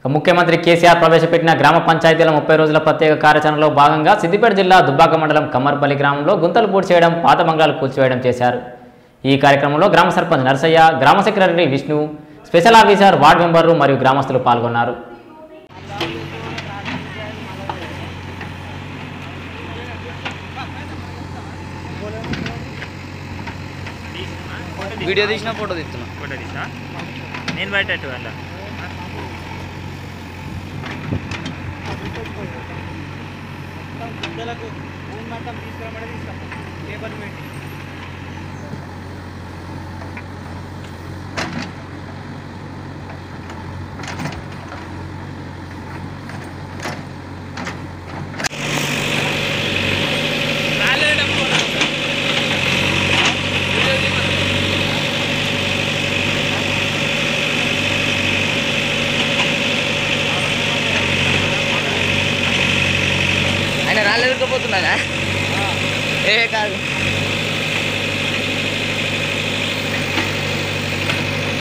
ఇక ముఖ్యమంత్రి కేసీఆర్ ప్రవేశపెట్టిన గ్రామ పంచాయతీల ముప్పై రోజుల ప్రత్యేక కార్యాచరణలో భాగంగా సిద్దిపేట జిల్లా దుబ్బాక మండలం కమ్మర్పల్లి గ్రామంలో గుంతలు పూడ్చి చేయడం పాత బంగ్లాలు కూల్చివేయడం చేశారు ఈ కార్యక్రమంలో గ్రామ సర్పంచ్ నరసయ్య గ్రామ secretary Vishnu special officer ward మెంబర్లు మరియు గ్రామస్తులు పాల్గొన్నారు వీడియో తీసిన ఫోటో తీస్తున్నా ఫోటో తీసా నేను బయటట్టు వెళ్ళ ఆయన రాళ్ళు ఎదుర్కోపోతున్నానా ఏ కాదు